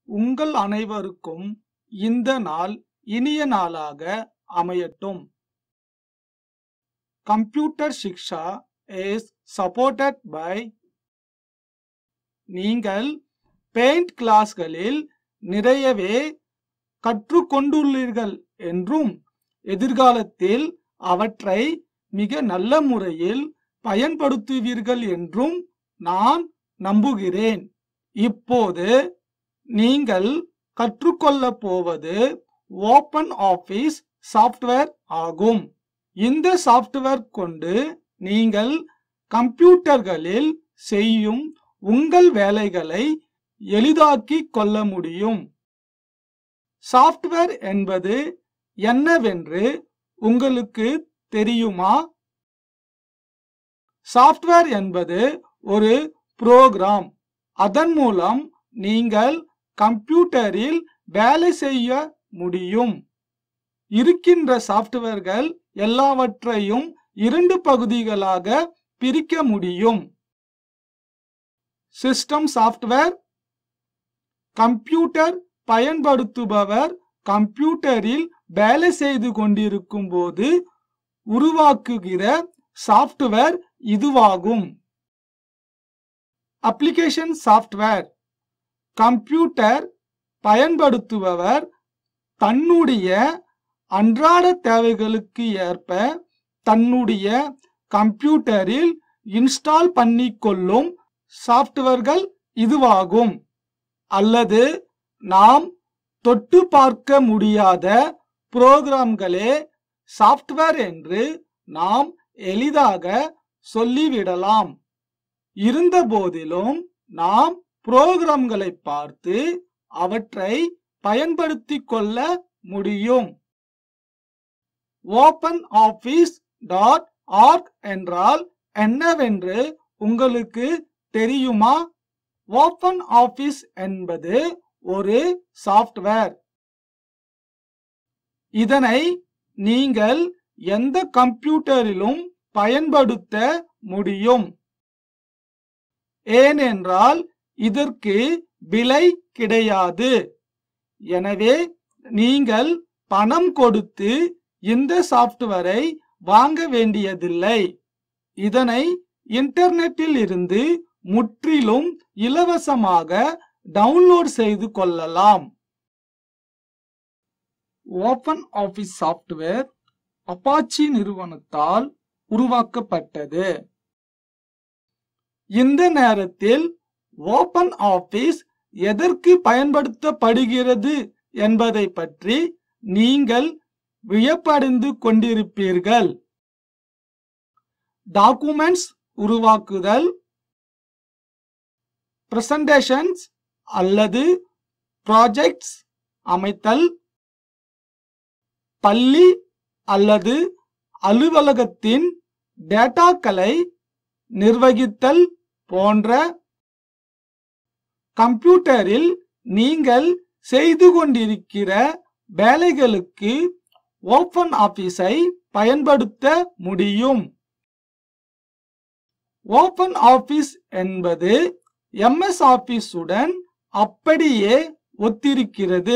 உங்கள் அனைவருக்கும் இந்த நாள் இனிய நாளாக அமையட்டும் computer Shiksha is supported by நீங்கள் பெயிண்ட் கிளாஸ்களில் நிறையவே கற்றுக்கொண்டுள்ளீர்கள் என்றும் எதிர்காலத்தில் அவற்றை மிக நல்ல முறையில் பயன்படுத்துவீர்கள் என்றும் நான் நம்புகிறேன் இப்போது நீங்கள் கற்றுக்கொள்ளப் போவது ஓபன் ஆபீஸ் சாஃப்ட்வேர் ஆகும் இந்த சாஃப்ட்வேர் கொண்டு நீங்கள் கம்ப்யூட்டர்களில் செய்யும் உங்கள் வேலைகளை எளிதாக்கிக் கொள்ள முடியும் சாஃப்ட்வேர் என்பது என்னவென்று உங்களுக்கு தெரியுமா சாஃப்ட்வேர் என்பது ஒரு புரோகிராம் அதன் மூலம் நீங்கள் கம்ப்யூட்டரில் வேலை செய்ய முடியும் இருக்கின்ற சாஃப்ட்வேர்கள் எல்லாவற்றையும் இரண்டு பகுதிகளாக பிரிக்க முடியும் சிஸ்டம் சாஃப்ட்வேர் கம்ப்யூட்டர் பயன்படுத்துபவர் கம்ப்யூட்டரில் வேலை செய்து கொண்டிருக்கும் போது உருவாக்குகிற சாஃப்ட்வேர் இதுவாகும் அப்ளிகேஷன் சாஃப்ட்வேர் கம்ப்யூட்டர் பயன்படுத்துபவர் தன்னுடைய அன்றாட தேவைகளுக்கு ஏற்ப தன்னுடைய கம்ப்யூட்டரில் இன்ஸ்டால் பண்ணிக்கொள்ளும் சாஃப்ட்வேர்கள் இதுவாகும் அல்லது நாம் தொட்டு பார்க்க முடியாத புரோகிராம்களே சாஃப்ட்வேர் என்று நாம் எளிதாக சொல்லிவிடலாம் இருந்த போதிலும் நாம் புரோகிராம்களை பார்த்து அவற்றை பயன்படுத்திக் கொள்ள முடியும் ஓபன் ஆபீஸ் டாட் ஆர்க் என்றால் என்னவென்று உங்களுக்கு தெரியுமா ஓபன் ஆபீஸ் என்பது ஒரு சாஃப்ட்வேர் இதனை நீங்கள் எந்த கம்ப்யூட்டரிலும் பயன்படுத்த முடியும் ஏனென்றால் இதற்கு விலை கிடையாது எனவே நீங்கள் பணம் கொடுத்து இந்த சாஃப்ட்வேரை வாங்க வேண்டியதில்லை இதனை இன்டர்நெட்டில் இருந்து முற்றிலும் இலவசமாக டவுன்லோட் செய்து கொள்ளலாம் ஓபன் ஆபீஸ் சாஃப்ட்வேர் அப்பாச்சி நிறுவனத்தால் உருவாக்கப்பட்டது இந்த நேரத்தில் ஓபன் ஆபீஸ் எதற்கு பயன்படுத்தப்படுகிறது என்பதை பற்றி நீங்கள் வியப்படைந்து கொண்டிருப்பீர்கள் டாக்குமெண்ட்ஸ் உருவாக்குதல் பிரசன்டேஷன்ஸ் அல்லது ப்ராஜெக்ட்ஸ் அமைத்தல் பள்ளி அல்லது அலுவலகத்தின் டேட்டாக்களை நிர்வகித்தல் போன்ற கம்ப்யூட்டரில் நீங்கள் செய்து கொண்டிருக்கிற வேலைகளுக்கு ஓபன் ஆபீஸை பயன்படுத்த முடியும் ஓபன் ஆபீஸ் என்பது எம்எஸ் ஆபீஸுடன் அப்படியே ஒத்திருக்கிறது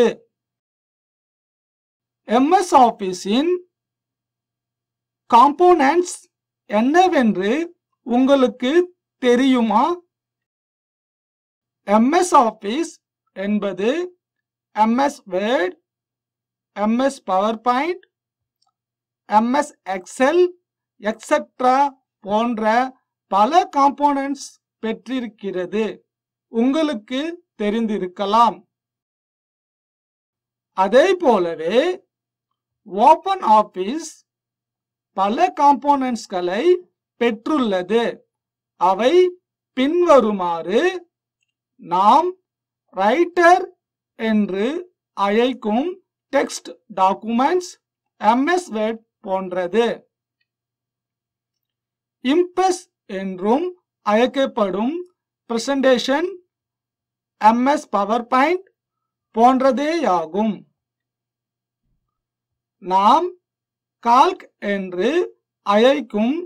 எம்எஸ் ஆபீஸின் காம்போனன்ட்ஸ் என்னவென்று உங்களுக்கு தெரியுமா எம்எஸ் ஆபீஸ் என்பது MS Word MS PowerPoint MS Excel etcetera போன்ற பல காம்போனன்ட்ஸ் பெற்றிருக்கிறது உங்களுக்கு தெரிந்திருக்கலாம் அதே போலவே ஓபன் ஆபீஸ் பல காம்போனன்ட்ஸ்களை பெற்றுள்ளது அவை பின்வருமாறு நாம் ரைட்டர் என்று அழைக்கும் டெக்ஸ்ட் டாக்குமெண்ட்ஸ் எம்எஸ் வேர்ட் போன்றது இம்பஸ் என்றும் அழைக்கப்படும் பிரசன்டேஷன் எம்எஸ் பவர் பாயிண்ட் போன்றதேயாகும் நாம் கால்க் என்று அழைக்கும்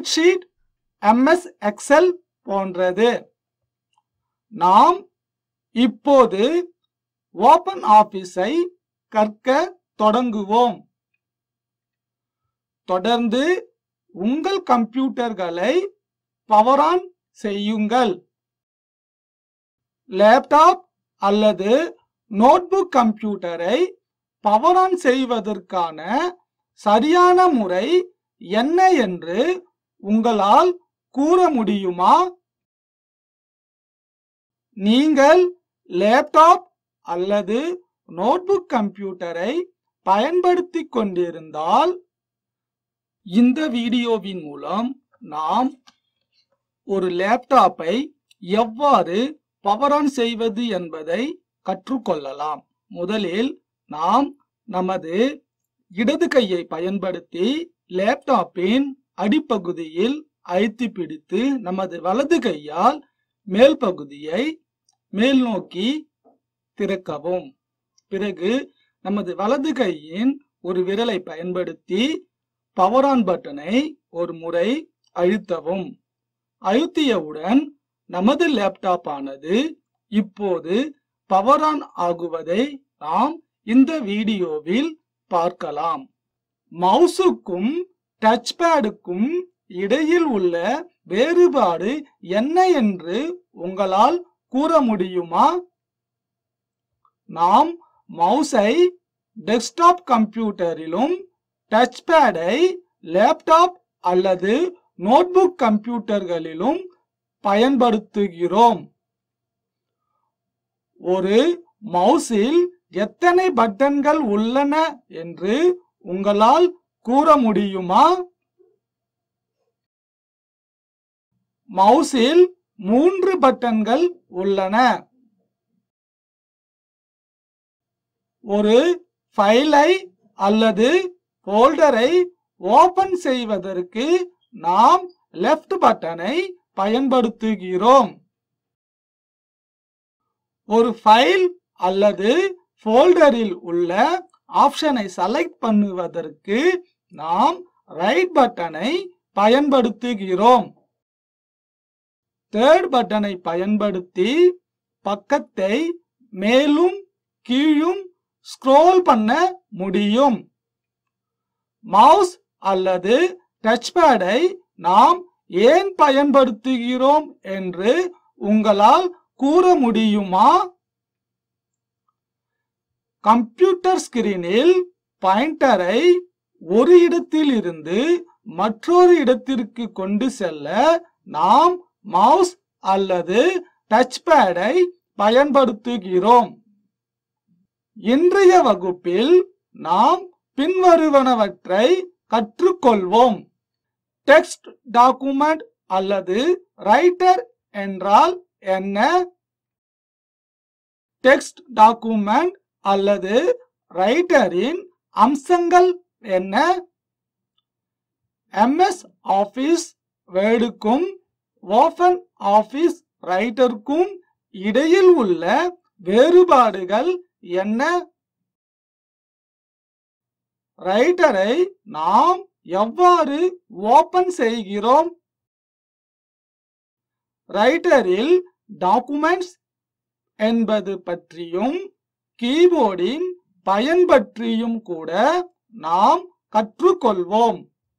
ஸ்ப்ரெட்ஷீட் எம்எஸ் எக்ஸல் போன்றது நாம் இப்போது ஓபன் ஆபீஸை கற்க தொடங்குவோம் தொடர்ந்து உங்கள் கம்ப்யூட்டர்களை பவர் ஆன் செய்யுங்கள் லேப்டாப் அல்லது நோட்புக் கம்ப்யூட்டரை பவர் ஆன் செய்வதற்கான சரியான முறை என்ன என்று உங்களால் கூற முடியுமா நீங்கள் லேப்டாப் அல்லது நோட்புக் கம்ப்யூட்டரை பயன்படுத்திக் கொண்டிருந்தால் இந்த வீடியோவின் மூலம் நாம் ஒரு லேப்டாப்பை எவ்வாறு பவர் ஆன் செய்வது என்பதை கற்றுக்கொள்ளலாம் முதலில் நாம் நமது இடது கையை பயன்படுத்தி லேப்டாப்பின் அடிப்பகுதியில் அழுத்தி பிடித்து நமது வலது கையால் மேல் பகுதியை மேல் நோக்கி திறக்கவும் பிறகு நமது வலது கையின் ஒரு விரலை பயன்படுத்தி பவர் ஆன் பட்டனை ஒரு முறை அழுத்தவும் அழுத்தியவுடன் நமது லேப்டாப் ஆனது இப்போது பவர் ஆன் ஆகுவதை நாம் இந்த வீடியோவில் பார்க்கலாம் மவுசுக்கும் டச் பேடுக்கும் இடையில் உள்ள வேறுபாடு என்ன என்று உங்களால் கூற முடியுமா நாம் மவுஸை டெஸ்க்டாப் கம்ப்யூட்டரிலும் டச் பேடை லேப்டாப் அல்லது நோட்புக் கம்ப்யூட்டர்களிலும் பயன்படுத்துகிறோம் ஒரு மவுஸில் எத்தனை பட்டன்கள் உள்ளன என்று உங்களால் கூற முடியுமா மவுஸில் மூன்று பட்டன்கள் உள்ளன ஒரு ஃபைலை அல்லது ஃபோல்டரை ஓபன் செய்வதற்கு நாம் லெஃப்ட் பட்டனை பயன்படுத்துகிறோம் ஒரு ஃபைல் அல்லது ஃபோல்டரில் உள்ள ஆப்ஷனை செலக்ட் பண்ணுவதற்கு நாம் ரைட் பட்டனை பயன்படுத்துகிறோம் தேர்ட் பட்டனை பயன்படுத்தி பக்கத்தை மேலும் கீழும் ஸ்க்ரோல் பண்ண முடியும் மவுஸ் அல்லது டச் பேடை நாம் ஏன் பயன்படுத்துகிறோம் என்று உங்களால் கூற முடியுமா கம்ப்யூட்டர் ஸ்கிரீனில் பாயிண்டரை ஒரு இடத்திலிருந்து மற்றொரு இடத்திற்கு கொண்டு செல்ல நாம் மவுஸ் அல்லது டச் பேடை பயன்படுத்துகிறோம் இன்றைய வகுப்பில் நாம் பின்வருவனவற்றை கற்றுக்கொள்வோம் டெக்ஸ்ட் டாக்குமெண்ட் அல்லது ரைட்டர் என்றால் என்ன டெக்ஸ்ட் டாக்குமெண்ட் அல்லது ரைட்டரின் அம்சங்கள் என்ன எம்எஸ் ஆபீஸ் வேர்டுக்கும் ஓபன் ஆபீஸ் ரைட்டருக்கும் இடையில் உள்ள வேறுபாடுகள் என்ன ரைட்டரை நாம் எவ்வாறு ஓபன் செய்கிறோம் ரைட்டரில் டாக்குமெண்ட்ஸ் என்பது பற்றியும் கீபோர்டின் பயன் பற்றியும் கூட நாம் கற்றுக்கொள்வோம்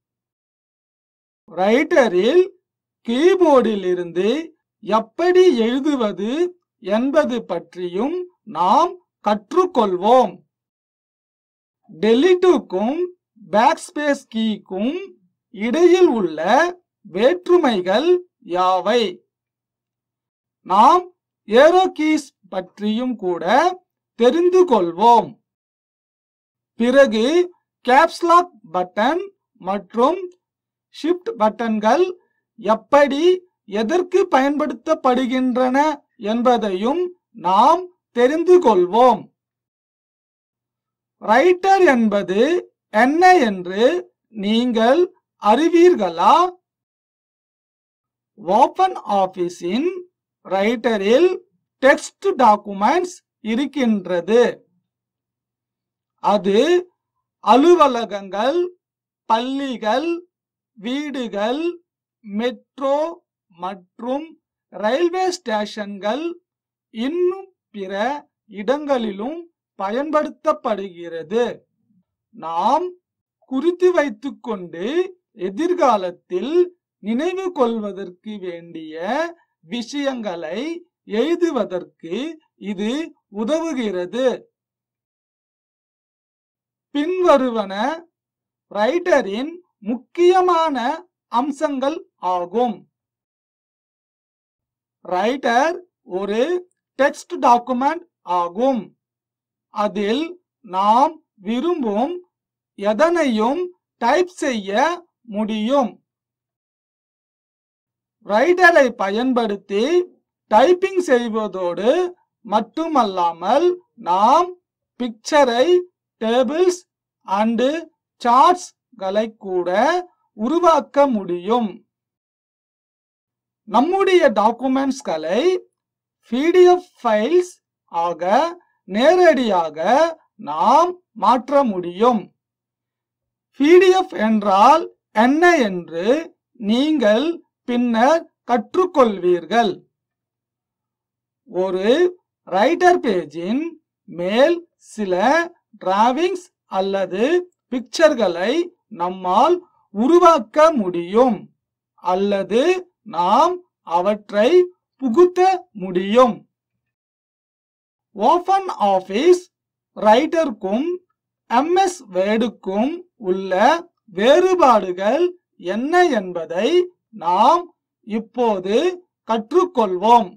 ரைட்டரில் கீபோர்டில் இருந்து எப்படி எழுதுவது என்பது பற்றியும் நாம் கற்றுக்கொள்வோம் டெலிட்டுக்கும் பேக்ஸ்பேஸ் கீக்கும் இடையில் உள்ள வேற்றுமைகள் யாவை நாம் ஏரோ கீஸ் பற்றியும் கூட தெரிந்து கொள்வோம் பிறகு கேப்ஸ்லாக் பட்டன் மற்றும் ஷிஃப்ட் பட்டன்கள் எப்படி எதற்கு பயன்படுத்தப்படுகின்றன என்பதையும் நாம் தெரிந்து கொள்வோம் ரைட்டர் என்பது என்ன என்று நீங்கள் அறிவீர்களா ஓபன் ஆபீஸின் ரைட்டரில் டெக்ஸ்ட் டாக்குமெண்ட்ஸ் இருக்கின்றது அது அலுவலகங்கள் பள்ளிகள் வீடுகள் மெட்ரோ மற்றும் ரயில்வே ஸ்டேஷன்கள் இன்னும் பிற இடங்களிலும் பயன்படுத்தப்படுகிறது நாம் குறித்து வைத்துக்கொண்டு எதிர்காலத்தில் நினைவு கொள்வதற்கு வேண்டிய விஷயங்களை எழுதுவதற்கு இது உதவுகிறது பின்வருவன ரைட்டரின் முக்கியமான அம்சங்கள் ஆகும் ரைட்டர் ஒரு டெக்ஸ்ட் டாக்குமெண்ட் ஆகும் அதில் நாம் விரும்பும் எதனையும் டைப் செய்ய முடியும் ரைட்டரை பயன்படுத்தி டைப்பிங் செய்வதோடு மட்டுமல்லாமல் நாம் பிக்சரை டேபிள்ஸ் அண்டு சார்ட்ஸ்களை கூட உருவாக்க முடியும் நம்முடைய டாக்குமெண்ட்ஸ்களை பிடிஎஃப் ஃபைல்ஸ் ஆக நேரடியாக நாம் மாற்ற முடியும் பிடிஎஃப் என்றால் என்ன என்று நீங்கள் பின்னர் கற்றுக்கொள்வீர்கள் ஒரு ரைட்டர் பேஜின் மேல் சில டிராவிங்ஸ் அல்லது பிக்சர்களை நம்மால் உருவாக்க முடியும் அல்லது நாம் அவற்றை புகுத்த முடியும் ஓபன் ஆபீஸ் ரைட்டருக்கும் எம்எஸ் வேர்டுக்கும் உள்ள வேறுபாடுகள் என்ன என்பதை நாம் இப்போது கற்றுக்கொள்வோம்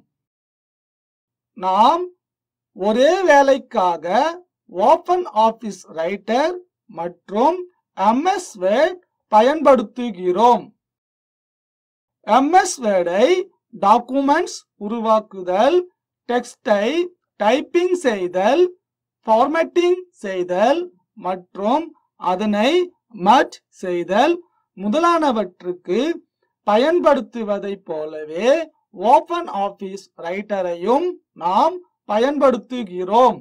நாம் ஒரே வேலைக்காக ஓபன் ஆபீஸ் ரைட்டர் மற்றும் எம்எஸ் வேர்ட் பயன்படுத்துகிறோம் எம்எஸ் வேர்டை டாக்குமெண்ட்ஸ் உருவாக்குதல் டெக்ஸ்டை டைப்பிங் செய்தல் ஃபார்மேட்டிங் செய்தல் மற்றும் அதனை மட் செய்தல் முதலானவற்றுக்கு பயன்படுத்துவதைப் போலவே ஓபன் ஆபீஸ் ரைட்டரையும் நாம் பயன்படுத்துகிறோம்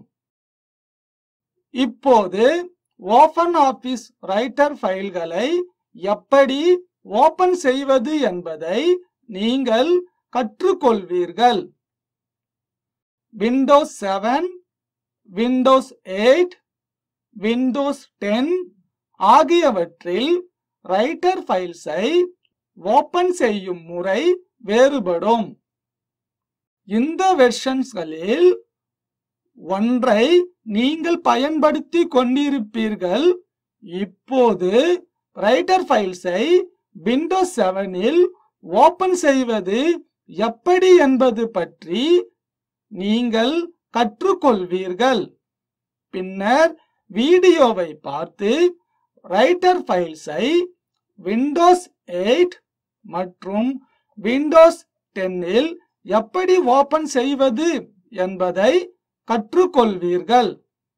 இப்போது ஓபன் ஆபீஸ் ரைட்டர் ஃபைல்களை எப்படி ஓபன் செய்வது என்பதை நீங்கள் கற்றுக்கொள்வீர்கள் Windows seven Windows eight Windows ten ஆகியவற்றில் ரைட்டர் ஃபைல்ஸை ஓபன் செய்யும் முறை வேறுபடும் இந்த வெர்ஷன்ஸ்களில் ஒன்றை நீங்கள் பயன்படுத்தி கொண்டிருப்பீர்கள் இப்போது ரைட்டர் ஃபைல்ஸை விண்டோஸ் செவனில் ஓபன் செய்வது எப்படி என்பது பற்றி நீங்கள் கற்றுக்கொள்வீர்கள் பின்னர் வீடியோவை பார்த்து ரைட்டர் ஃபைல்ஸை விண்டோஸ் எயிட் மற்றும் விண்டோஸ் டென்னில் எப்படி ஓபன் செய்வது என்பதை கற்றுக்கொள்வீர்கள்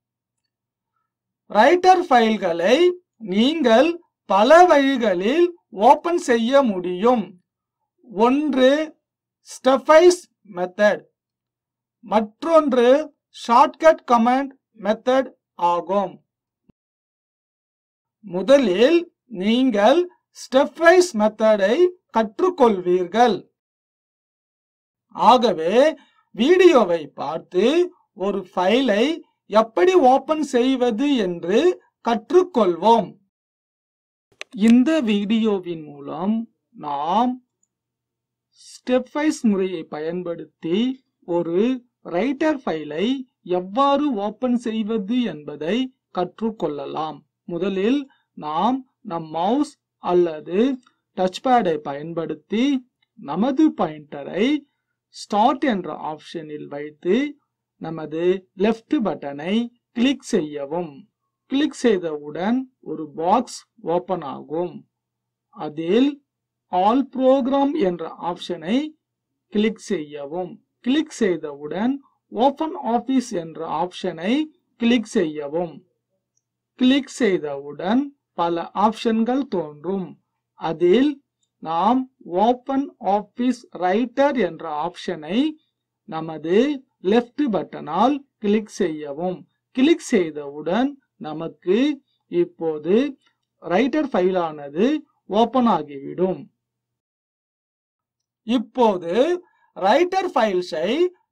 ரைட்டர் ஃபைல்களை நீங்கள் பல வழிகளில் ஓபன் செய்ய முடியும் ஒன்று ஸ்டெஃபைஸ் மெத்தட் மற்றொன்று ஷார்ட்கட் கமாண்ட் மெத்தட் ஆகும் முதலில் நீங்கள் ஸ்டெப்வைஸ் மெத்தடை கற்றுக்கொள்வீர்கள் ஆகவே வீடியோவை பார்த்து ஒரு ஃபைலை எப்படி ஓபன் செய்வது என்று கற்றுக்கொள்வோம் இந்த வீடியோவின் மூலம் நாம் ஸ்டெப்வைஸ் முறையை பயன்படுத்தி ஒரு ரைட்டர் ஃபைலை எவ்வாறு ஓபன் செய்வது என்பதை கற்றுக்கொள்ளலாம் முதலில் நாம் நம் மவுஸ் அல்லது டச் பேடை பயன்படுத்தி நமது பாயிண்டரை ஸ்டார்ட் என்ற ஆப்ஷனில் வைத்து நமது லெஃப்ட் பட்டனை கிளிக் செய்யவும் கிளிக் செய்தவுடன் ஒரு பாக்ஸ் ஓபன் ஆகும் அதில் ஆல் ப்ரோக்ராம் என்ற ஆப்ஷனை கிளிக் செய்யவும் கிளிக் செய்தவுடன் ஓபன் ஆபீஸ் என்ற ஆப்ஷனை கிளிக் செய்யவும் கிளிக் செய்தவுடன் பல ஆப்ஷன்கள் தோன்றும் அதில் நாம் ஓபன் ஆபீஸ் ரைட்டர் என்ற ஆப்ஷனை நமது லெஃப்ட் பட்டனால் கிளிக் செய்யவும் கிளிக் செய்தவுடன் நமக்கு இப்போது ரைட்டர் ஃபைலானது ஓபன் ஆகிவிடும் இப்போது ரைட்டர் ஃபைல்ஸை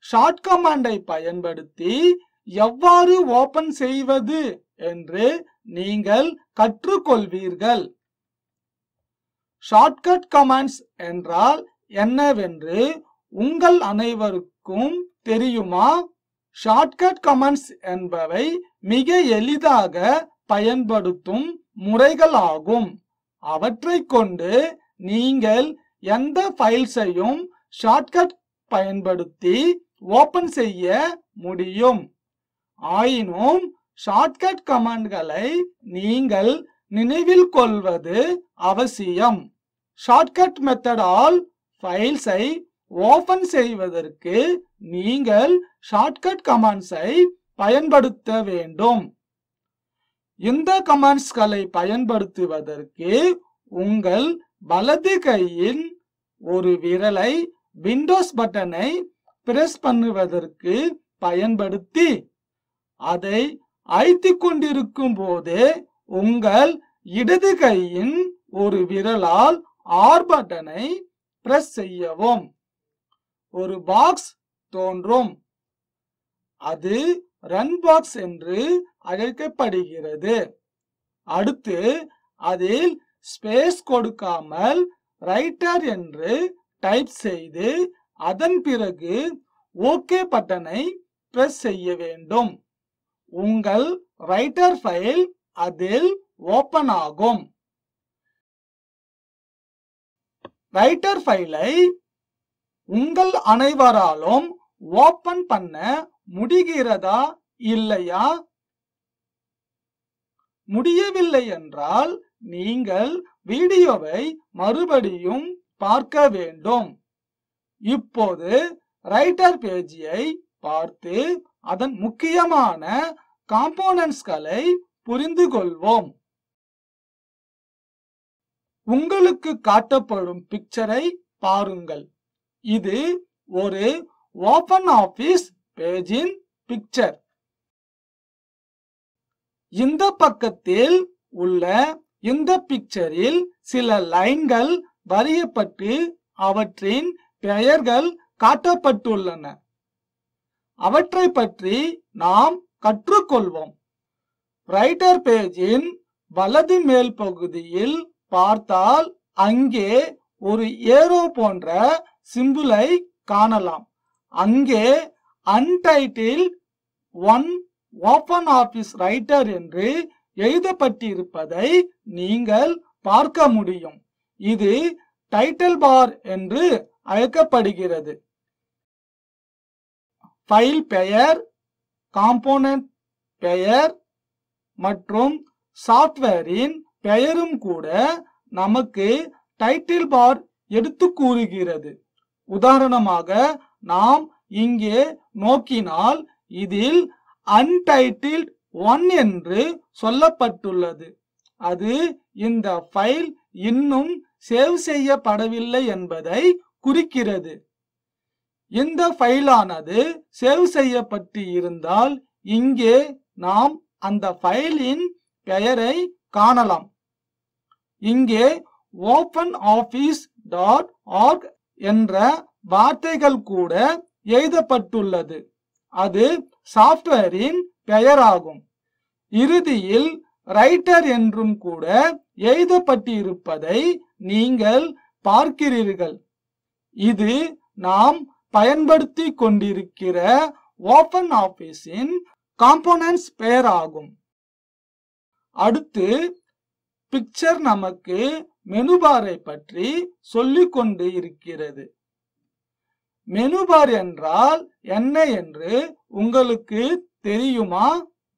ஷார்ட் கமாண்டை பயன்படுத்தி எவ்வாறு ஓபன் செய்வது என்று நீங்கள் கற்றுக்கொள்வீர்கள் ஷார்ட்கட் கமாண்ட்ஸ் என்றால் என்னவென்று உங்கள் அனைவருக்கும் தெரியுமா ஷார்ட்கட் கமாண்ட்ஸ் என்பவை மிக எளிதாக பயன்படுத்தும் முறைகளாகும் அவற்றை கொண்டு நீங்கள் எந்த ஃபைல்ஸையும் ஷார்ட்கட் பயன்படுத்தி ஓபன் செய்ய முடியும் ஆயினும் ஷார்ட்கட் கமாண்ட்களை நீங்கள் நினைவில் கொள்வது அவசியம் ஷார்ட்கட் மெத்தடால் ஃபைல்ஸை ஓபன் செய்வதற்கு நீங்கள் ஷார்ட்கட் கமாண்ட்ஸை பயன்படுத்த வேண்டும் இந்த கமாண்ட்ஸ்களை பயன்படுத்துவதற்கு உங்கள் வலது கையின் ஒரு விரலை விண்டோஸ் பட்டனை பிரஸ் பண்ணுவதற்கு பயன்படுத்தி அதை அழுத்திக் கொண்டிருக்கும் போது உங்கள் இடது கையின் ஒரு விரலால் ஆர் பட்டனை பிரஸ் செய்யவும் ஒரு பாக்ஸ் தோன்றும் அது ரன் பாக்ஸ் என்று அழைக்கப்படுகிறது அடுத்து அதில் ஸ்பேஸ் கொடுக்காமல் ரைட்டர் என்று டைப் செய்து அதன் பிறகு ஓகே பட்டனை பிரஸ் செய்ய வேண்டும் உங்கள் ரைட்டர் ஃபைல் அதில் ஓபன் ஆகும் ரைட்டர் ஃபைலை உங்கள் அனைவராலும் ஓபன் பண்ண முடிகிறதா இல்லையா முடியவில்லை என்றால் நீங்கள் வீடியோவை மறுபடியும் பார்க்க வேண்டும் இப்போது ரைட்டர் பேஜியை பார்த்து அதன் முக்கியமான காம்போனன்ட்ஸ்களை புரிந்து கொள்வோம் உங்களுக்கு காட்டப்படும் பிக்சரை பாருங்கள் இது ஒரு ஓபன் ஆபீஸ் பேஜின் பிக்சர் இந்த பக்கத்தில் உள்ள இந்த பிக்சரில் சில லைன்கள் வரையப்பட்டு அவற்றின் பெயர்கள் காட்டப்பட்டுள்ளன அவற்றை பற்றி நாம் கற்றுக்கொள்வோம் ரைட்டர் பேஜின் வலது மேல் பகுதியில் பார்த்தால் அங்கே ஒரு ஏரோ போன்ற சிம்புலை காணலாம் அங்கே untitled one OpenOffice Writer என்று எழுதப்பட்டிருப்பதை நீங்கள் பார்க்க முடியும் இது டைட்டில் பார் என்று அழைக்கப்படுகிறது ஃபைல் பெயர் காம்போனன்ட் பெயர் மற்றும் சாஃப்ட்வேரின் பெயரும் கூட நமக்கு டைட்டில் பார் எடுத்து கூறுகிறது உதாரணமாக நாம் இங்கே நோக்கினால் இதில் அன்டைட்டில்ட் ஒன் என்று சொல்லப்பட்டுள்ளது அது இந்த ஃபைல் இன்னும் சேவ் செய்யப்படவில்லை என்பதை குறிக்கிறது இந்த ஃபைலானது சேவ் செய்யப்பட்டு இருந்தால் இங்கே நாம் அந்த ஃபைலின் பெயரை காணலாம் இங்கே ஓபன் ஆபீஸ் டாட் ஆர்க் என்ற வார்த்தைகள் கூட எழுதப்பட்டுள்ளது அது சாஃப்ட்வேரின் பெயராகும் இறுதியில் ரைட்டர் என்றும் கூட எழுதப்பட்டிருப்பதை நீங்கள் பார்க்கிறீர்கள் இது நாம் பயன்படுத்தி கொண்டிருக்கிற ஓபன் ஆபீஸின் காம்போனன்ட்ஸ் பெயராகும் அடுத்து பிக்சர் நமக்கு மெனு பாரை பற்றி சொல்லிக் கொண்டு இருக்கிறது மெனு பார் என்றால் என்ன என்று உங்களுக்கு தெரியுமா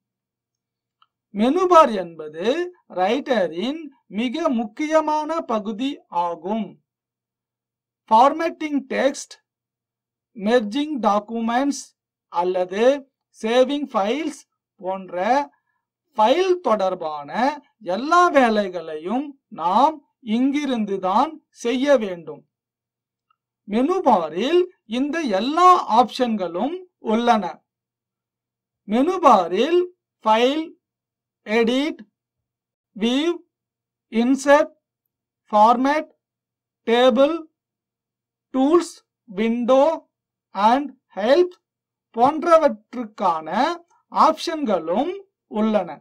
மெனு பார் என்பது ரைட்டரின் மிக முக்கியமான பகுதி ஆகும் ஃபார்மேட்டிங் டெக்ஸ்ட் மெர்ஜிங் டாக்குமெண்ட்ஸ் அல்லது சேவிங் ஃபைல்ஸ் போன்ற ஃபைல் தொடர்பான எல்லா வேலைகளையும் நாம் இங்கிருந்து தான் செய்ய வேண்டும் மெனு பாரில் இந்த எல்லா ஆப்ஷன்களும் உள்ளன மெனு பாரில் file edit view insert format table tools window and help போன்றவற்றுக்கான ஆப்ஷன்களும் உள்ளன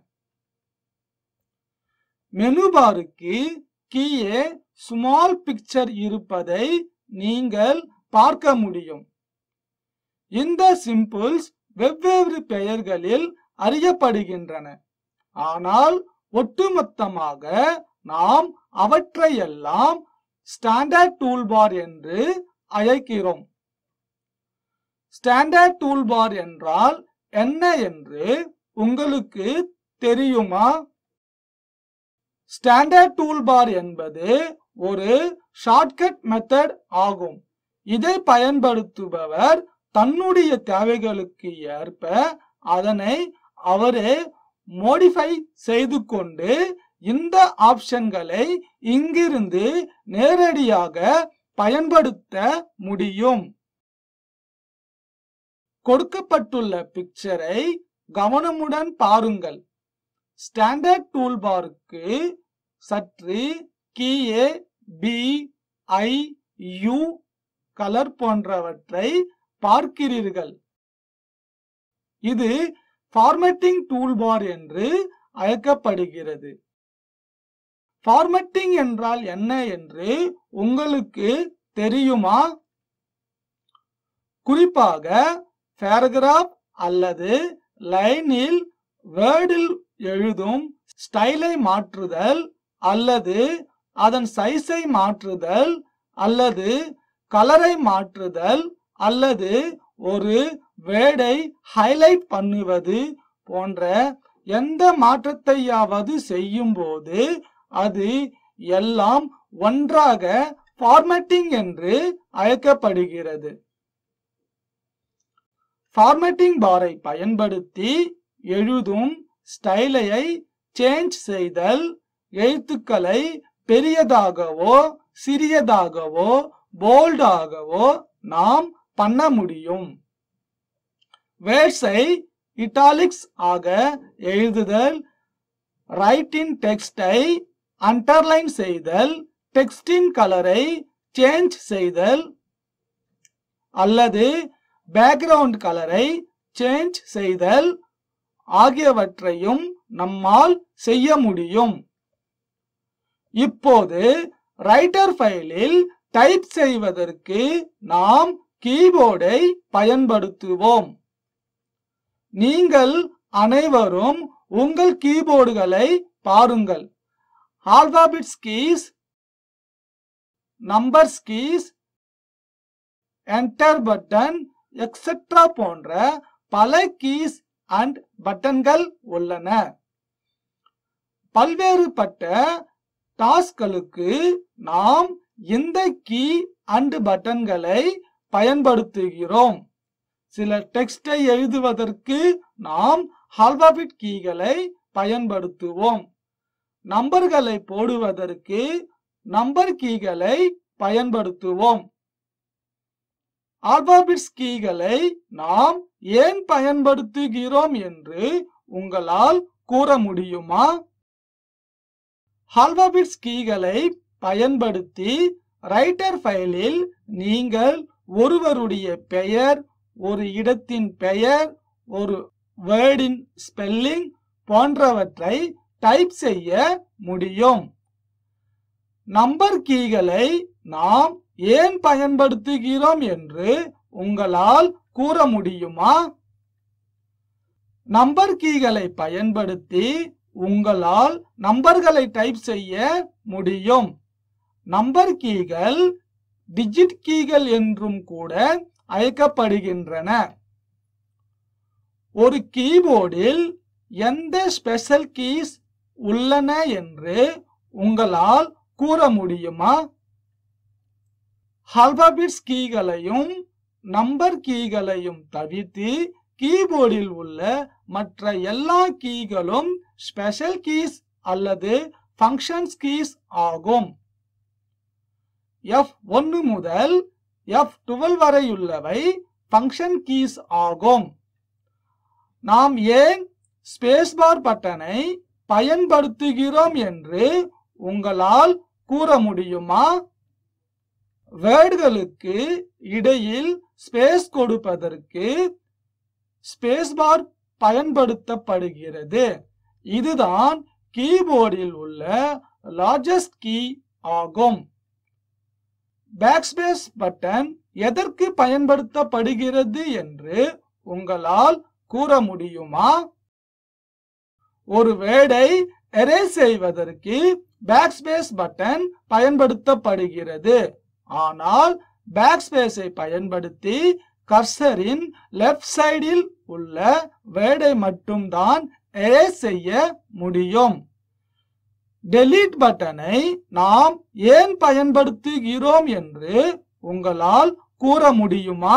மெனு பாருக்கு கீழே ஸ்மால் பிக்சர் இருப்பதை நீங்கள் பார்க்க முடியும் இந்த சிம்பிள்ஸ் வெவ்வேறு பெயர்களில் அறியப்படுகின்றன ஆனால் ஒட்டுமொத்தமாக நாம் அவற்றையெல்லாம் ஸ்டாண்டர்ட் டூல்பார் என்று அழைக்கிறோம் ஸ்டாண்டர்ட் டூல்பார் என்றால் என்ன என்று உங்களுக்கு தெரியுமா ஸ்டாண்டர்ட் டூல்பார் என்பது ஒரு ஷார்ட்கட் மெத்தட் ஆகும் இதை பயன்படுத்துபவர் தன்னுடைய தேவைகளுக்கு ஏற்ப அதனை அவரே மோடிஃபை செய்து கொண்டு இந்த ஆப்ஷன்களை இங்கிருந்து நேரடியாக பயன்படுத்த முடியும் கொடுக்கப்பட்டுள்ள பிக்சரை கவனமுடன் பாருங்கள் ஸ்டாண்டர்ட் டூல்பாருக்கு சற்று கீழே பி ஐ யு கலர் போன்றவற்றை பார்க்கிறீர்கள் இது ஃபார்மேட்டிங் டூல்பார் என்று அழைக்கப்படுகிறது ஃபார்மேட்டிங் என்றால் என்ன என்று உங்களுக்கு தெரியுமா குறிப்பாக பேராகிராஃப் அல்லது லைனில் வேர்டில் எழுதும் ஸ்டைலை மாற்றுதல் அல்லது அதன் சைஸை மாற்றுதல் அல்லது கலரை மாற்றுதல் அல்லது ஒரு வேர்டை ஹைலைட் பண்ணுவது போன்ற எந்த மாற்றத்தையாவது செய்யும் போது அது எல்லாம் ஒன்றாக ஃபார்மேட்டிங் என்று அழைக்கப்படுகிறது ஃபார்மேட்டிங் பாரை பயன்படுத்தி எழுதும் ஸ்டைலையை சேஞ்ச் செய்தல் எழுத்துக்களை பெரியதாகவோ சிறியதாகவோ போல்டாகவோ நாம் பண்ண முடியும் வேர்ட்ஸை இட்டாலிக்ஸ் ஆக எழுதுதல் ரைட்டின் டெக்ஸ்டை அண்டர்லைன் செய்தல் டெக்ஸ்டின் கலரை சேஞ்ச் செய்தல் அல்லது பேக்ரவுண்ட் கலரை சேஞ்ச் செய்தல் ஆகியவற்றையும் நம்மால் செய்ய முடியும் இப்போது ரைட்டர் ஃபைலில் டைப் செய்வதற்கு நாம் கீபோர்டை பயன்படுத்துவோம் நீங்கள் அனைவரும் உங்கள் கீபோர்டுகளை பாருங்கள் alphabets keys numbers keys enter button etcetera போன்ற பல கீஸ் அண்ட் பட்டன்கள் உள்ளன பல்வேறுபட்ட டாஸ்களுக்கு நாம் இந்த கீ அண்ட் பட்டன்களை பயன்படுத்துகிறோம் சில டெக்ஸ்டை எழுதுவதற்கு நாம் ஆல்பாபிட் கீகளை பயன்படுத்துவோம் நம்பர்களை போடுவதற்கு நம்பர் கீகளை பயன்படுத்துவோம் ஆல்பாபிட்ஸ் கீகளை நாம் ஏன் பயன்படுத்துகிறோம் என்று உங்களால் கூற முடியுமா ஆல்பாபிட்ஸ் கீகளை பயன்படுத்தி ரைட்டர் ஃபைலில் நீங்கள் ஒருவருடைய பெயர் ஒரு இடத்தின் பெயர் ஒரு வேர்டின் ஸ்பெல்லிங் போன்றவற்றை டைப் செய்ய முடியும் நம்பர் கீகளை நாம் ஏன் பயன்படுத்துகிறோம் என்று உங்களால் கூற முடியுமா நம்பர் கீகளை பயன்படுத்தி உங்களால் நம்பர்களை டைப் செய்ய முடியும் நம்பர் கீகள் டிஜிட் கீகள் என்றும் கூட அழைக்கப்படுகின்றன ஒரு கீபோர்டில் எந்த ஸ்பெஷல் கீஸ் உள்ளன என்று உங்களால் கூற முடியுமா ஆல்பாபிட்ஸ் கீகளையும் நம்பர் கீகளையும் தவிர்த்து கீபோர்டில் உள்ள மற்ற எல்லா கீகளும் ஸ்பெஷல் கீஸ் அல்லது ஃபங்க்ஷன்ஸ் கீஸ் ஆகும் எஃப் ஒன்று முதல் எஃப் டுவெல் வரையுள்ளவை ஃபங்க்ஷன் கீஸ் ஆகும் நாம் ஏன் ஸ்பேஸ் பார் பட்டனை பயன்படுத்துகிறோம் என்று உங்களால் கூற முடியுமா வேர்டுகளுக்கு இடையில் ஸ்பேஸ் கொடுப்பதற்கு ஸ்பேஸ் பார் பயன்படுத்தப்படுகிறது இதுதான் கீபோர்டில் உள்ள லார்ஜஸ்ட் கீ ஆகும் பேக்ஸ்பேஸ் பட்டன் எதற்கு பயன்படுத்தப்படுகிறது என்று உங்களால் கூற முடியுமா ஒரு வேர்டை எரேஸ் செய்வதற்கு பேக்ஸ்பேஸ் பட்டன் பயன்படுத்தப்படுகிறது ஆனால் பேக்ஸ்பேஸை பயன்படுத்தி கர்சரின் லெஃப்ட் சைடில் உள்ள வேர்டை மட்டும்தான் எரேஸ் செய்ய முடியும் டெலீட் பட்டனை நாம் ஏன் பயன்படுத்துகிறோம் என்று உங்களால் கூற முடியுமா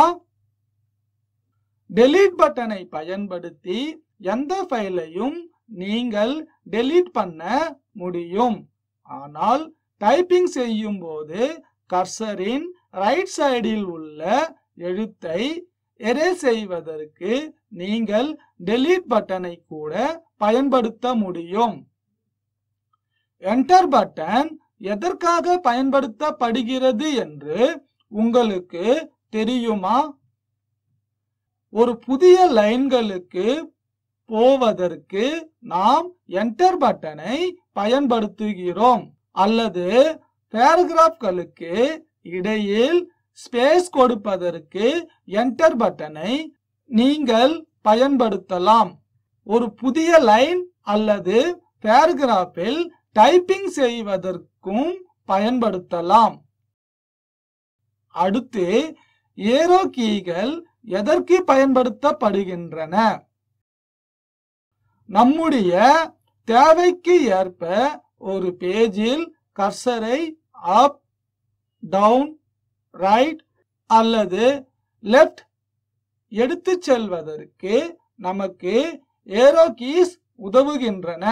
டெலீட் பட்டனை பயன்படுத்தி எந்த ஃபைலையும் நீங்கள் டெலீட் பண்ண முடியும் ஆனால் டைப்பிங் செய்யும் போது கர்சரின் ரைட் சைடில் உள்ள எழுத்தை எரேஸ் செய்வதற்கு நீங்கள் டெலீட் பட்டனை கூட பயன்படுத்த முடியும் என்டர் பட்டன் எதற்காக பயன்படுத்தப்படுகிறது என்று உங்களுக்கு தெரியுமா ஒரு புதிய லைன்களுக்கு போவதற்கு நாம் என்டர் பட்டனை பயன்படுத்துகிறோம் அல்லது பேராகிராஃப்களுக்கு இடையில் ஸ்பேஸ் கொடுப்பதற்கு என்டர் பட்டனை நீங்கள் பயன்படுத்தலாம் ஒரு புதிய லைன் அல்லது பேராகிராஃபில் டைப்பிங் செய்வதற்கும் பயன்படுத்தலாம் அடுத்து ஏரோ கீகள் எதற்கு பயன்படுத்தப்படுகின்றன நம்முடைய தேவைக்கு ஏற்ப ஒரு பேஜில் கர்சரை அப் டவுன் ரைட் அல்லது லெஃப்ட் எடுத்துச் செல்வதற்கு நமக்கு ஏரோ கீஸ் உதவுகின்றன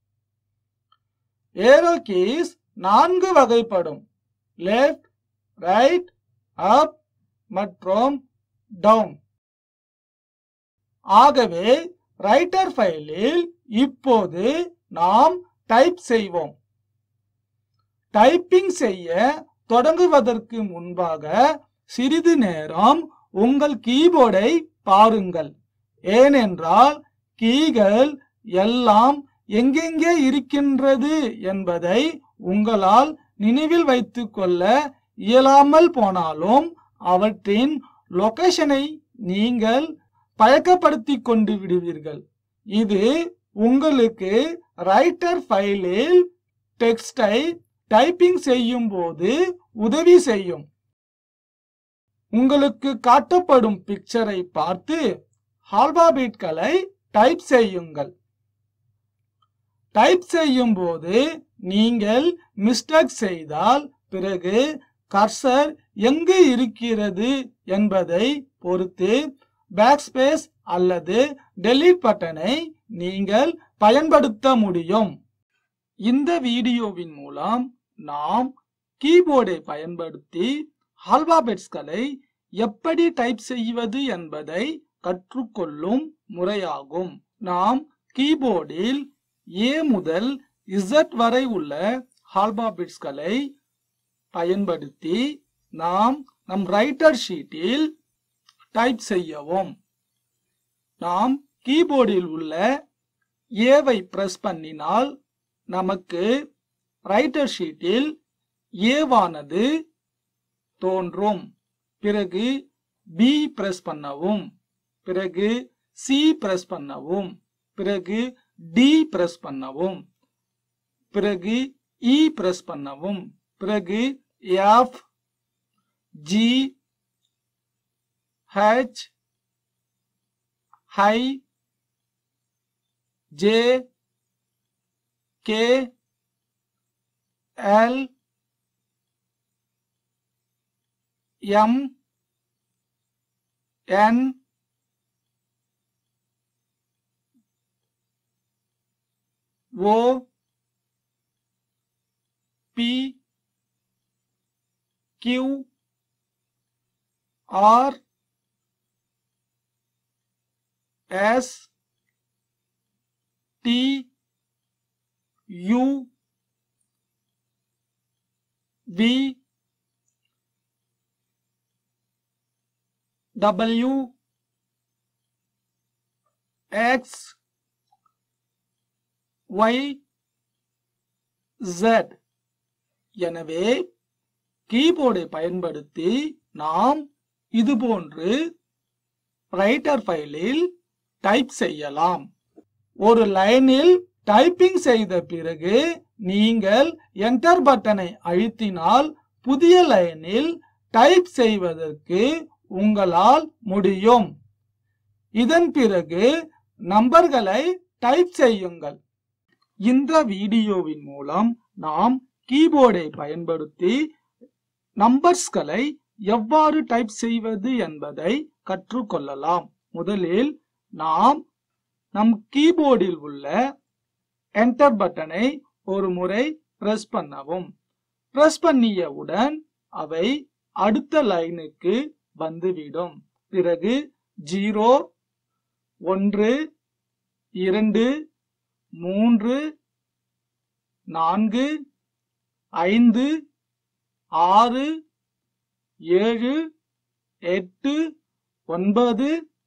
ஏரோ கீஸ் நான்கு வகைப்படும் லெஃப்ட் ரைட் அப் மற்றும் டவுன் ஆகவே ரைட்டர் ஃபைலில் இப்போது நாம் டைப் செய்வோம் டைப்பிங் செய்ய தொடங்குவதற்கு முன்பாக சிறிது நேரம் உங்கள் கீபோர்டை பாருங்கள் ஏனென்றால் கீகள் எல்லாம் எங்கெங்கே இருக்கின்றது என்பதை உங்களால் நினைவில் வைத்துக் கொள்ள இயலாமல் போனாலும் அவற்றின் லொகேஷனை நீங்கள் பழக்கப்படுத்திக் கொண்டு விடுவீர்கள் இது உங்களுக்கு ரைட்டர் ஃபைலில் டெக்ஸ்டை டைப்பிங் செய்யும் போது உதவி செய்யும் உங்களுக்கு காட்டப்படும் பிக்சரை பார்த்து ஆல்பாபெட்களை டைப் செய்யுங்கள் டைப் செய்யும் போது நீங்கள் மிஸ்டேக் செய்தால் பிறகு கர்சர் எங்கு இருக்கிறது என்பதை பொறுத்து பேக்ஸ்பேஸ் அல்லது டெலீட் பட்டனை நீங்கள் பயன்படுத்த முடியும் இந்த வீடியோவின் மூலம் நாம் கீபோர்டை பயன்படுத்தி ஆல்பாபெட்ஸ்களை எப்படி டைப் செய்வது என்பதை கற்றுக்கொள்ளும் முறையாகும் நாம் கீபோர்டில் ஏ முதல் இசட் வரை உள்ள ஆல்பாபெட்ஸ்களை பயன்படுத்தி நாம் நம் ரைட்டர் ஷீட்டில் டைப் செய்யவும் நாம் கீபோர்டில் உள்ள ஏவை பிரஸ் பண்ணினால் நமக்கு ரைட்டர் ஷீட்டில் ஏவானது தோன்றும் பிறகு பி பிரஸ் பண்ணவும் பிறகு சி பிரஸ் பண்ணவும் பிறகு டி பிரஸ் பண்ணவும் பிறகு இ பிரஸ் பண்ணவும் பிறகு F G H I J K L M N O P Q R S T U V W X Y Z எனவே கீபோர்டை பயன்படுத்தி நாம் இதுபோன்று ரைட்டர் ஃபைலில் டைப் செய்யலாம் ஒரு லைனில் டைப்பிங் செய்த பிறகு நீங்கள் என்டர் பட்டனை அழுத்தினால் புதிய லைனில் டைப் செய்வதற்கு உங்களால் முடியும் இதன் பிறகு நம்பர்களை டைப் செய்யுங்கள் இந்த வீடியோவின் மூலம் நாம் கீபோர்டை பயன்படுத்தி நம்பர்ஸ்களை எவ்வாறு டைப் செய்வது என்பதை கற்றுக்கொள்ளலாம் முதலில் நாம் நம் கீபோர்டில் உள்ள என்டர் பட்டனை ஒரு முறை பிரஸ் பண்ணவும் பிரஸ் பண்ணியவுடன் அவை அடுத்த லைனுக்கு வந்துவிடும் பிறகு ஜீரோ ஒன்று இரண்டு மூன்று நான்கு ஐந்து ஆறு ஏழு எட்டு ஒன்பது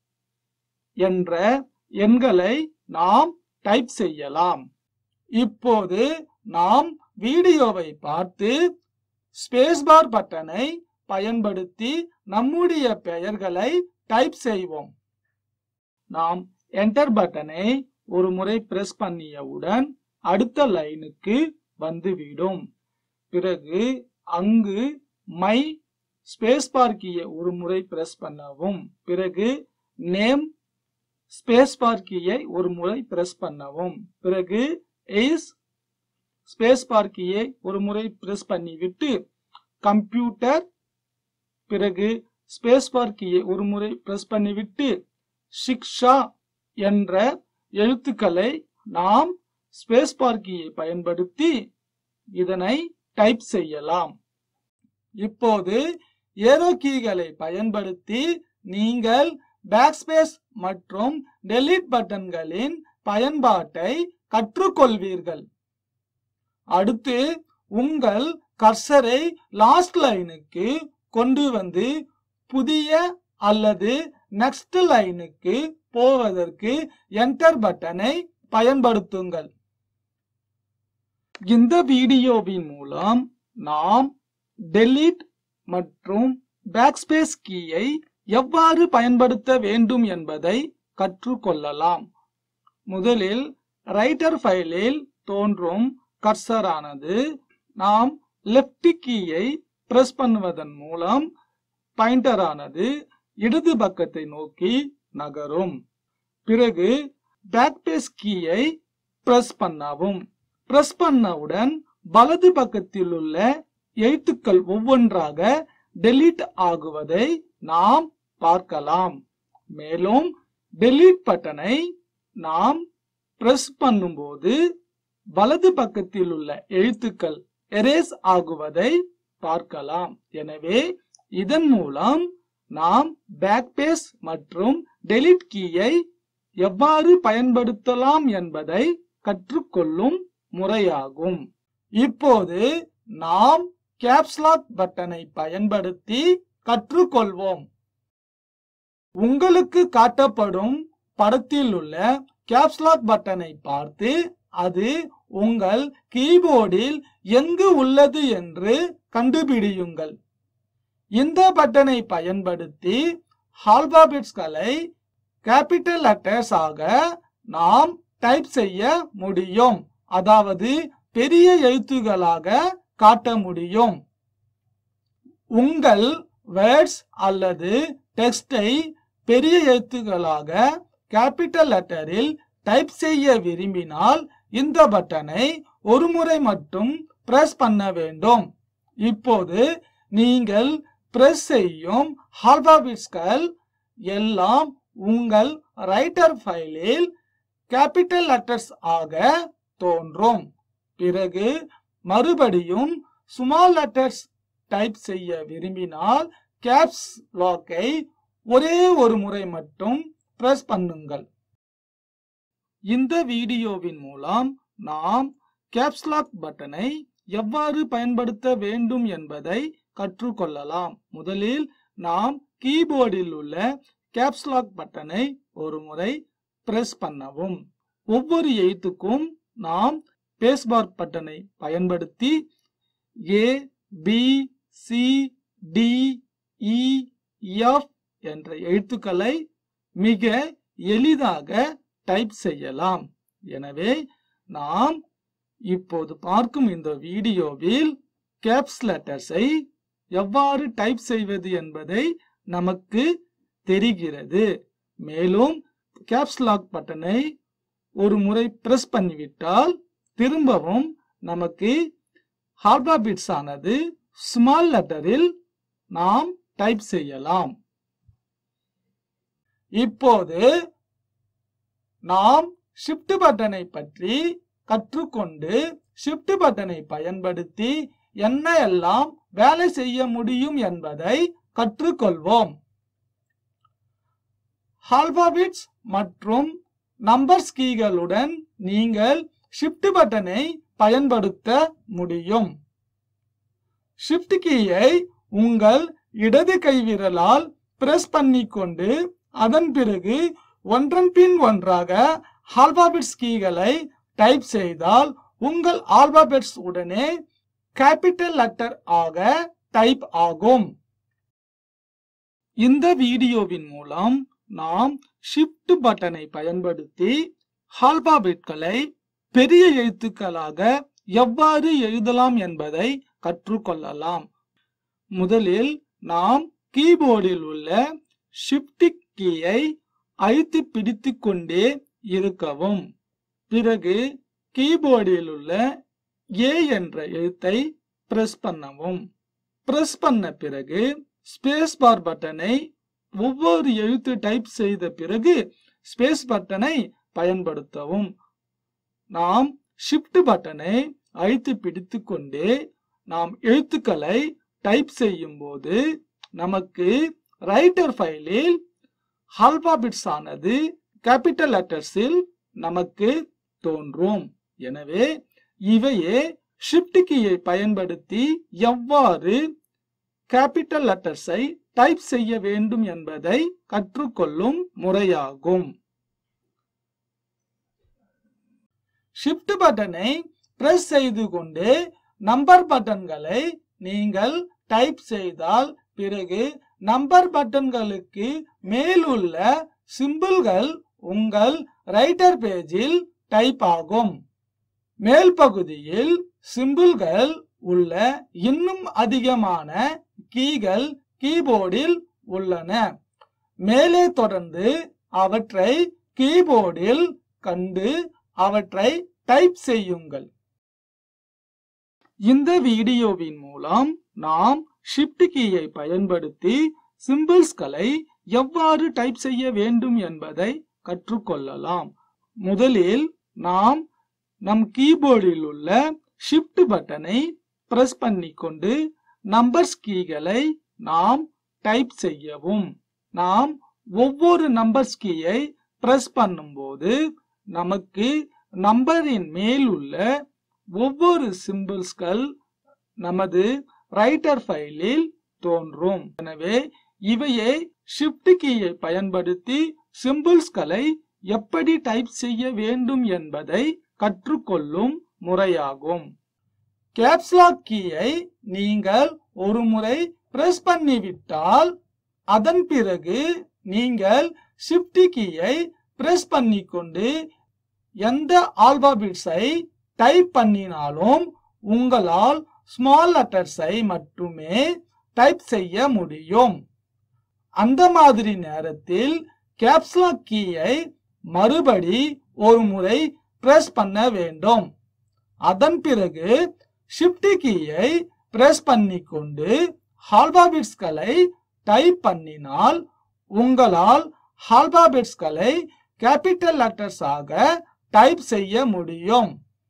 என்ற எண்களை நாம் டைப் செய்யலாம் இப்போது நாம் வீடியோவை பார்த்து ஸ்பேஸ்பார் பட்டனை பயன்படுத்தி நம்முடைய பெயர்களை டைப் செய்வோம் நாம் என்டர் பட்டனை ஒரு முறை பிரஸ் பண்ணியவுடன் அடுத்த லைனுக்கு வந்துவிடும் பிறகு அங்கு மை ஸ்பேஸ் பார் கீயை ஒரு முறை பிரஸ் பண்ணவும் பிறகு நேம் ஸ்பேஸ் பார் கீயை ஒரு முறை பிரஸ் பண்ணவும் பிறகு இஸ் ஸ்பேஸ் பார் கீயை ஒரு முறை பிரஸ் பண்ணிவிட்டு கம்ப்யூட்டர் பிறகு ஸ்பேஸ் பார் கீயை ஒரு முறை பிரஸ் பண்ணிவிட்டு சிக்ஷா என்ற எழுத்துக்களை நாம் ஸ்பேஸ் பார் கீயை பயன்படுத்தி இதனை டைப் செய்யலாம் இப்போது ஏரோ கீகளை பயன்படுத்தி நீங்கள் பேக்ஸ்பேஸ் மற்றும் டெலீட் பட்டன்களின் பயன்பாட்டை கற்றுக்கொள்வீர்கள் அடுத்து உங்கள் கர்சரை லாஸ்ட் லைனுக்கு கொண்டு வந்து புதிய அல்லது நெக்ஸ்ட் லைனுக்கு போவதற்கு என்டர் பட்டனை பயன்படுத்துங்கள் இந்த வீடியோவின் மூலம் நாம் டெலீட் மற்றும் பேக்ஸ்பேஸ் கீயை எவ்வாறு பயன்படுத்த வேண்டும் என்பதை கற்றுக்கொள்ளலாம் முதலில் ரைட்டர் ஃபைலில் தோன்றும் கர்சரானது நாம் லெஃப்ட் கீயை பிரஸ் பண்ணுவதன் மூலம் பாயிண்டரானது இடது பக்கத்தை நோக்கி நகரும் பிறகு பேக்பேஸ் கீயை பிரஸ் பண்ணவும் பிரஸ் பண்ணவுடன் வலது பக்கத்தில் உள்ள எழுத்துக்கள் ஒவ்வொன்றாக டெலீட் ஆகுவதை நாம் பார்க்கலாம் மேலும் டெலீட் பட்டனை நாம் பிரஸ் பண்ணும்போது வலது பக்கத்தில் உள்ள எழுத்துக்கள் எரேஸ் ஆகுவதை பார்க்கலாம் எனவே இதன் மூலம் நாம் பேக்பேஸ் மற்றும் டெலிட் கீயை எவ்வாறு பயன்படுத்தலாம் என்பதை கற்றுக்கொள்ளும் முறையாகும் இப்போது நாம் கேப்ஸ்லாக் பட்டனை பயன்படுத்தி கற்றுக்கொள்வோம் உங்களுக்கு காட்டப்படும் படத்தில் உள்ள கேப்ஸ்லாக் பட்டனை பார்த்து அது உங்கள் கீபோர்டில் எங்கு உள்ளது என்று கண்டுபிடியுங்கள் இந்த பட்டனை பயன்படுத்தி ஆல்பாபெட்ஸ்களை கேபிட்டல் லெட்டர்ஸ் ஆக நாம் டைப் செய்ய முடியும் அதாவது பெரிய எழுத்துகளாக காட்ட முடியும் உங்கள் வேர்ட்ஸ் அல்லது டெக்ஸ்டை பெரிய எழுத்துகளாக கேபிட்டல் லெட்டரில் டைப் செய்ய விரும்பினால் இந்த பட்டனை ஒரு முறை மட்டும் பிரஸ் பண்ண வேண்டும் இப்போது நீங்கள் பிரஸ் செய்யும் ஆல்பாபிட்ஸ்கள் எல்லாம் உங்கள் ரைட்டர் ஃபைலில் கேபிட்டல் லெட்டர்ஸ் ஆக தோன்றும் பிறகு மறுபடியும் ஸ்மால் லெட்டர்ஸ் டைப் செய்ய விரும்பினால் கேப்ஸ் லாக்கை ஒரே ஒரு முறை மட்டும் பிரஸ் பண்ணுங்கள் இந்த வீடியோவின் மூலம் நாம் கேப்ஸ்லாக் பட்டனை எவ்வாறு பயன்படுத்த வேண்டும் என்பதை கற்றுக்கொள்ளலாம் முதலில் நாம் கீபோர்டில் உள்ள கேப்ஸ் லாக் பட்டனை ஒரு முறை பிரஸ் பண்ணவும் ஒவ்வொரு எழுத்துக்கும் நாம் பேஸ்பார் பட்டனை பயன்படுத்தி A B C D E F என்ற எழுத்துக்களை மிக எளிதாக டைப் செய்யலாம் எனவே நாம் இப்போது பார்க்கும் இந்த வீடியோவில் கேப்ஸ் லெட்டர்ஸை எவ்வாறு டைப் செய்வது என்பதை நமக்கு தெரிகிறது மேலும் கேப்ஸ் லாக் பட்டனை ஒரு முறை பிரஸ் பண்ணிவிட்டால் திரும்பவும் நமக்கு ஆல்பாபிட்ஸ் ஆனது ஸ்மால் லெட்டரில் நாம் டைப் செய்யலாம் இப்போது நாம் ஷிஃப்ட் பட்டனை பற்றி கற்றுக்கொண்டு ஷிஃப்ட் பட்டனை பயன்படுத்தி என்ன எல்லாம் வேலை செய்ய முடியும் என்பதை கற்றுக்கொள்வோம் ஆல்பாபிட்ஸ் மற்றும் நம்பர்ஸ் கீகளுடன் நீங்கள் ஷிஃப்ட் பட்டனை பயன்படுத்த முடியும் ஷிஃப்ட் கீயை உங்கள் இடது கைவிரலால் பிரஸ் பண்ணிக்கொண்டு அதன் பிறகு ஒன்றன் பின் ஒன்றாக ஆல்பாபெட்ஸ் கீகளை டைப் செய்தால் உங்கள் ஆல்பாபெட்ஸ் உடனே கேபிட்டல் லெட்டர் ஆக டைப் ஆகும் இந்த வீடியோவின் மூலம் நாம் ஷிஃப்ட் பட்டனை பயன்படுத்தி ஆல்பாபெட்களை பெரிய எழுத்துக்களாக எவ்வாறு எழுதலாம் என்பதை கற்றுக்கொள்ளலாம் முதலில் நாம் கீபோர்டில் உள்ள ஷிஃப்ட் கீயை அழுத்தி பிடித்து கொண்டே இருக்கவும் பிறகு கீபோர்டில் உள்ள ஏ என்ற எழுத்தை பிரஸ் பண்ணவும் பிரஸ் பண்ண பிறகு ஸ்பேஸ் பார் பட்டனை ஒவ்வொரு எழுத்து டைப் செய்த பிறகு ஸ்பேஸ் பட்டனை பயன்படுத்தவும் நாம் ஷிஃப்ட் பட்டனை அழுத்தி பிடித்து கொண்டே நாம் எழுத்துக்களை டைப் செய்யும் போது நமக்கு ரைட்டர் ஃபைலில் ஆல்பாபிட்ஸ் ஆனது கேபிட்டல் லெட்டர்ஸில் நமக்கு தோன்றும் எனவே இவையே ஷிஃப்ட் கீயை பயன்படுத்தி எவ்வாறு கேபிட்டல் லெட்டர்ஸை டைப் செய்ய வேண்டும் என்பதை கற்றுக்கொள்ளும் முறையாகும் ஷிஃப்ட் பட்டனை பிரஸ் செய்து கொண்டு நம்பர் பட்டன்களை நீங்கள் டைப் செய்தால் பிறகு நம்பர் பட்டன்களுக்கு மேலுள்ள சிம்பிள்கள் உங்கள் ரைட்டர் பேஜில் டைப் ஆகும் மேல் பகுதியில் சிம்பிள்கள் உள்ள இன்னும் அதிகமான கீகள் கீபோர்டில் உள்ளன மேலே தொடர்ந்து அவற்றை கீபோர்டில் கண்டு அவற்றை டைப் செய்யுங்கள் இந்த வீடியோவின் மூலம் நாம் ஷிஃப்ட் கீயை பயன்படுத்தி சிம்பிள்ஸ்களை எவ்வாறு டைப் செய்ய வேண்டும் என்பதை கற்றுக்கொள்ளலாம் முதலில் நாம் நம் கீபோர்டில் உள்ள ஷிஃப்ட் பட்டனை பிரஸ் பண்ணிக்கொண்டு நம்பர்ஸ் கீகளை நாம் டைப் செய்யவும் நாம் ஒவ்வொரு நம்பர்ஸ் கீயை பிரஸ் பண்ணும்போது நமக்கு நம்பரின் மேல் உள்ள ஒவ்வொரு சிம்பிள்ஸ்கள் நமது ரைட்டர் ஃபைலில் தோன்றும் எனவே இவையே ஷிஃப்ட் கீயை பயன்படுத்தி சிம்பிள்ஸ்களை எப்படி டைப் செய்ய வேண்டும் என்பதை கற்றுக்கொள்ளும் முறையாகும் கேப்ஸ்லாக் கீயை நீங்கள் ஒரு முறை பிரஸ் பண்ணிவிட்டால் அதன் பிறகு நீங்கள் ஷிஃப்ட் கீயை பிரஸ் பண்ணிக்கொண்டு எந்த ஆல்பாபிட்ஸை டைப் பண்ணினாலும் உங்களால் ஸ்மால் லெட்டர்ஸை மட்டுமே டைப் செய்ய முடியும் அந்த மாதிரி நேரத்தில் கேப்ஸ்லாக் கீயை மறுபடி ஒரு முறை பிரஸ் பண்ண வேண்டும் அதன் பிறகு ஷிஃப்ட் கீயை பிரஸ் பண்ணிக்கொண்டு ஆல்பாபிட்ஸ்களை டைப் பண்ணினால் உங்களால் ஆல்பாபிட்ஸ்களை கேபிட்டல் லெட்டர்ஸ் ஆக டைப் செய்ய முடியும்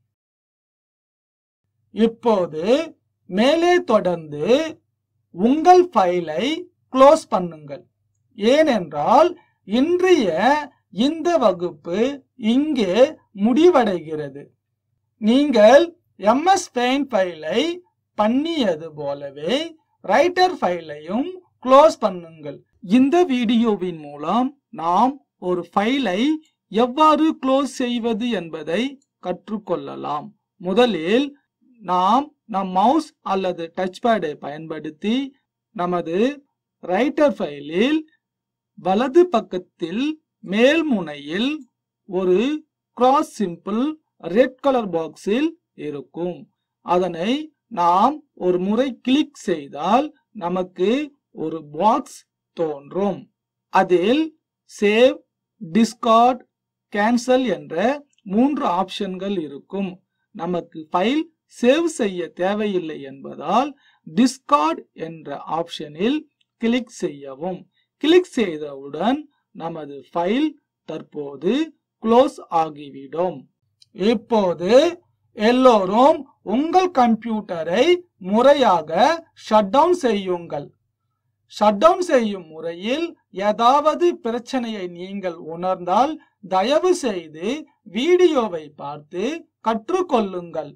இப்போது மேலே தொடர்ந்து உங்கள் ஃபைலை க்ளோஸ் பண்ணுங்கள் ஏனென்றால் இன்றைய இந்த வகுப்பு இங்கே முடிவடைகிறது நீங்கள் எம்எஸ் பெயிண்ட் ஃபைலை பண்ணியது போலவே ரைட்டர் ஃபைலையும் க்ளோஸ் பண்ணுங்கள் இந்த வீடியோவின் மூலம் நாம் ஒரு ஃபைலை எவ்வாறு க்ளோஸ் செய்வது என்பதை கற்றுக்கொள்ளலாம் முதலில் நாம் நம் மவுஸ் அல்லது டச் பேடை பயன்படுத்தி நமது ரைட்டர் ஃபைலில் வலது பக்கத்தில் மேல் முனையில் ஒரு கிராஸ் சிம்பிள் ரெட் கலர் பாக்ஸில் இருக்கும் அதனை நாம் ஒரு முறை கிளிக் செய்தால் நமக்கு ஒரு பாக்ஸ் தோன்றும் அதில் சேவ் டிஸ்கார்ட் கேன்சல் என்ற மூன்று ஆப்ஷன்கள் இருக்கும் நமக்கு ஃபைல் சேவ் செய்ய தேவையில்லை என்பதால் டிஸ்கார்ட் என்ற ஆப்ஷனில் கிளிக் செய்யவும் கிளிக் செய்தவுடன் நமது ஃபைல் தற்போது க்ளோஸ் ஆகிவிடும் இப்போது எல்லோரும் உங்கள் கம்ப்யூட்டரை முறையாக ஷட் டவுன் செய்யுங்கள் ஷட் டவுன் செய்யும் முறையில் ஏதாவது பிரச்சனையை நீங்கள் உணர்ந்தால் தயவு செய்து வீடியோவை பார்த்து கற்றுக்கொள்ளுங்கள்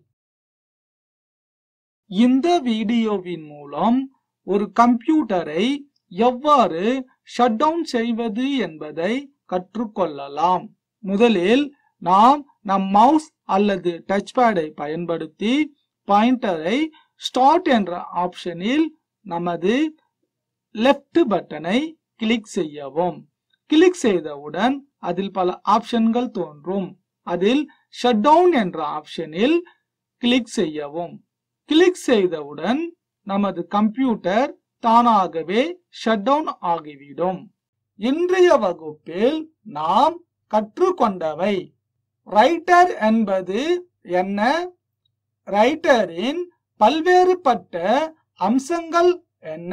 இந்த வீடியோவின் மூலம் ஒரு கம்ப்யூட்டரை எவ்வாறு ஷட் டவுன் செய்வது என்பதை கற்றுக்கொள்ளலாம் முதலில் நாம் நம் மவுஸ் அல்லது டச் பேடை பயன்படுத்தி பாயிண்டரை ஸ்டார்ட் என்ற ஆப்ஷனில் நமது லெஃப்ட் பட்டனை கிளிக் செய்யவும் கிளிக் செய்தவுடன் அதில் பல ஆப்ஷன்கள் தோன்றும் அதில் ஷட் டவுன் என்ற ஆப்ஷனில் கிளிக் செய்யவும் கிளிக் செய்தவுடன் நமது கம்ப்யூட்டர் தானாகவே ஷட் டவுன் ஆகிவிடும் இன்றைய வகுப்பில் நாம் கற்றுக்கொண்டவை ரைட்டர் என்பது என்ன ரைட்டரின் பல்வேறுபட்ட அம்சங்கள் என்ன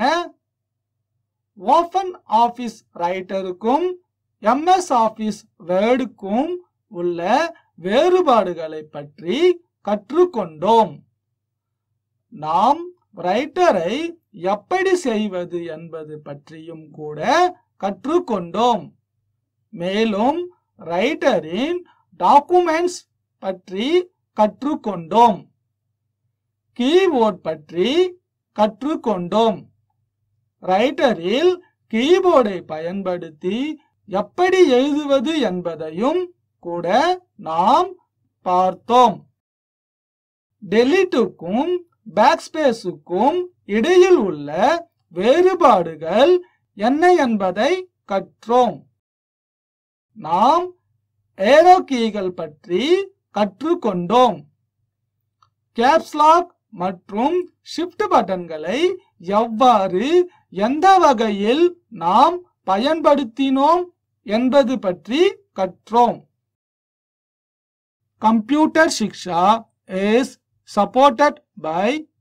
ஓபன் ஆபீஸ் ரைட்டருக்கும் எம்எஸ் ஆபீஸ் வேர்டுக்கும் உள்ள வேறுபாடுகளை பற்றி கற்றுக்கொண்டோம் நாம் ரைட்டரை எப்படி செய்வது என்பது பற்றியும் கூட கற்றுக்கொண்டோம் மேலும் ரைட்டரின் டாக்குமெண்ட்ஸ் பற்றி கற்றுக்கொண்டோம் கீபோர்ட் பற்றி கற்றுக்கொண்டோம் ரைட்டரில் கீபோர்டை பயன்படுத்தி எப்படி எழுதுவது என்பதையும் கூட நாம் பார்த்தோம் டெலிட்டுக்கும் பேக்ஸ்பேஸுக்கும் இடையில் உள்ள வேறுபாடுகள் என்ன என்பதை கற்றோம் நாம் ஏரோ கீகள் பற்றி கற்றுக்கொண்டோம் கேப்ஸ்லாக் மற்றும் ஷிஃப்ட் பட்டன்களை எவ்வாறு எந்த வகையில் நாம் பயன்படுத்தினோம் என்பது பற்றி கற்றோம் computer Shiksha is supported by